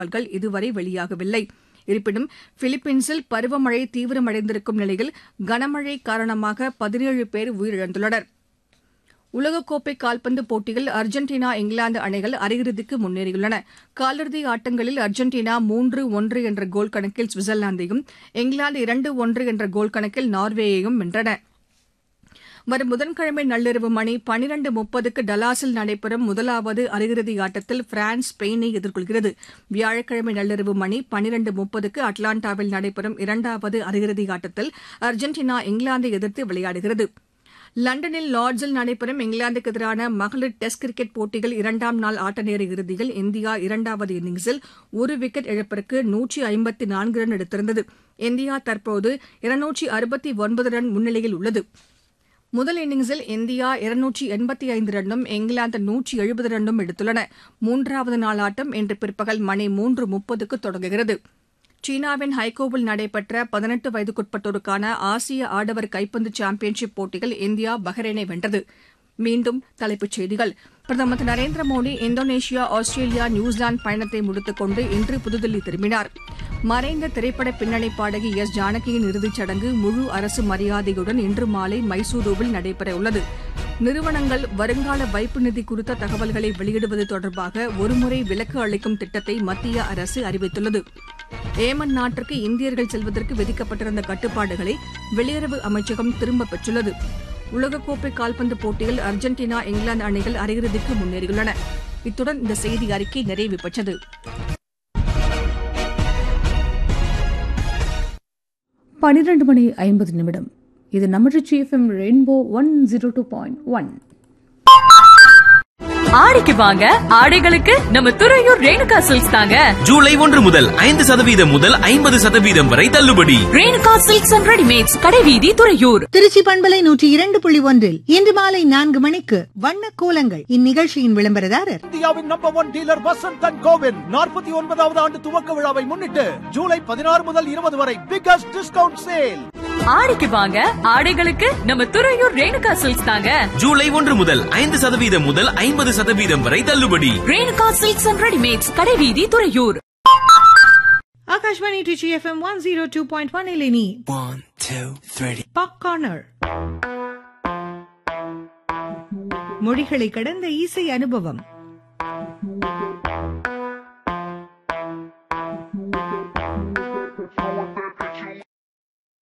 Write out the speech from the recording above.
தகவல்கள் இதுவரை வெளியாகவில்லை இருப்பினும் பிலிப்பீன்ஸில் பருவமழை தீவிரமடைந்திருக்கும் நிலையில் கனமழை காரணமாக பதினேழு பேர் உயிரிழந்துள்ளனர் உலகக்கோப்பை கால்பந்து போட்டியில் அர்ஜென்டினா இங்கிலாந்து அணிகள் அரையிறுதிக்கு முன்னேறியுள்ளன காலிறுதி ஆட்டங்களில் அர்ஜென்டினா மூன்று ஒன்று என்ற கோல் கணக்கில் சுவிட்சர்லாந்தையும் இங்கிலாந்து இரண்டு ஒன்று என்ற கோல் கணக்கில் நார்வேயையும் வென்றன வரும் புதன்கிழமை நள்ளிரவு மணி பனிரண்டு முப்பதுக்கு டலாஸில் நடைபெறும் முதலாவது அரையிறுதி ஆட்டத்தில் பிரான்ஸ் ஸ்பெயினை எதிர்கொள்கிறது வியாழக்கிழமை நள்ளிரவு மணி பனிரண்டு முப்பதுக்கு அட்லாண்டாவில் நடைபெறும் இரண்டாவது அரையிறுதி ஆட்டத்தில் அர்ஜென்டினா இங்கிலாந்தை எதிர்த்து விளையாடுகிறது லண்டனில் லார்ட்ஸில் நடைபெறும் இங்கிலாந்துக்கு எதிரான மகளிர் டெஸ்ட் கிரிக்கெட் போட்டிகள் இரண்டாம் நாள் ஆட்டநேர இறுதியில் இந்தியா இரண்டாவது இன்னிங்ஸில் ஒரு விக்கெட் இழப்பிற்கு நூற்றி ஐம்பத்தி நான்கு ரன் எடுத்திருந்தது இந்தியா தற்போது இருநூற்றி அறுபத்தி ஒன்பது ரன் முன்னிலையில் உள்ளது முதல் இன்னிங்ஸில் இந்தியா இருநூற்றி எண்பத்தி ஐந்து ரன்னும் இங்கிலாந்து நூற்றி எழுபது ரன்னும் எடுத்துள்ளன மூன்றாவது நாள் ஆட்டம் இன்று பிற்பகல் மணி மூன்று முப்பதுக்கு தொடங்குகிறது சீனாவின் ஹைகோவில் நடைபெற்ற பதினெட்டு வயதுக்குட்பட்டோருக்கான ஆசிய ஆடவர் கைப்பந்து சாம்பியன்ஷிப் போட்டியில் இந்தியா பஹ்ரைனை வென்றது மீண்டும் தலைப்புச் செய்திகள் பிரதமர் திரு Narendra Modi Indonesia Australia New Zealand பயணத்தை முடித்துக் கொண்டு இன்று புதுதில்லி திரும்பினார் மறைந்த திரைப்பட பின்னணி பாடகி எஸ் ஜானகியின் இறுதிச் சடங்கு முழு அரசு மரியாதையுடன் இன்று மாலை மைசூருவில் நடைபெறவுள்ளது நிறுவனங்கள் வருங்கால வைப்பு நிதி குறித்த தகவல்களை வெளியிடுவது தொடர்பாக ஒருமுறை விலக்கு அளிக்கும் திட்டத்தை மத்திய அரசு அறிவித்துள்ளது ஏமன் நாட்டிற்கு இந்தியர்கள் செல்வதற்கு விதிக்கப்பட்டிருந்த கட்டுப்பாடுகளை வெளியுறவு அமைச்சகம் திரும்பப் பெற்றுள்ளது உலகக்கோப்பை கால்பந்து போட்டியில் அர்ஜென்டினா இங்கிலாந்து அணிகள் அரையிறுதிக்கு முன்னேறியுள்ளன இத்துடன் இந்த செய்தி அறிக்கை நிறைவு பெற்றது பனிரெண்டு மணி ஐம்பது நிமிடம் இது நம்ம FM rainbow one zero two point one ஆடிக்கு வாங்க ஆடைகளுக்கு நம்ம துறையூர் ரேணுகா சில்க்ஸ் தாங்க ஜூலை ஒன்று முதல் ஐந்து சதவீதம் முதல் ஐம்பது சதவீதம் வரை தள்ளுபடி ரேணுகா சில்க்ஸ் அண்ட் ரெடிமேட்ஸ் கடைவீதி துறையூர் திருச்சி பண்பலை நூற்றி இரண்டு புள்ளி ஒன்றில் இன்று மாலை நான்கு மணிக்கு வண்ண கோலங்கள் இந்நிகழ்ச்சியின் விளம்பரதாரர் இந்தியாவின் number one dealer Vasanth and கோவின் நாற்பத்தி ஒன்பதாவது ஆண்டு துவக்க விழாவை முன்னிட்டு ஜூலை பதினாறு முதல் இருபது வரை பிகஸ்ட் டிஸ்கவுண்ட் சேல் ஆடிக்கு வாங்க ஆடைகளுக்கு நம்ம துறையூர் ரேணுகா சில்க்ஸ் தாங்க ஜூலை ஒன்று முதல் ஐந்து சதவீதம் முதல் ஐம்பது சதவீதம் வரை தள்ளுபடி ரேணுகா சில்க்ஸ் அண்ட் ரெடிமேட்ஸ் கடைவீதி Thuraiyur Akashvani Tiruchi FM one zero two point one இலினி One, two, three. Pop corner மொழிகளை கடந்த இசை அனுபவம்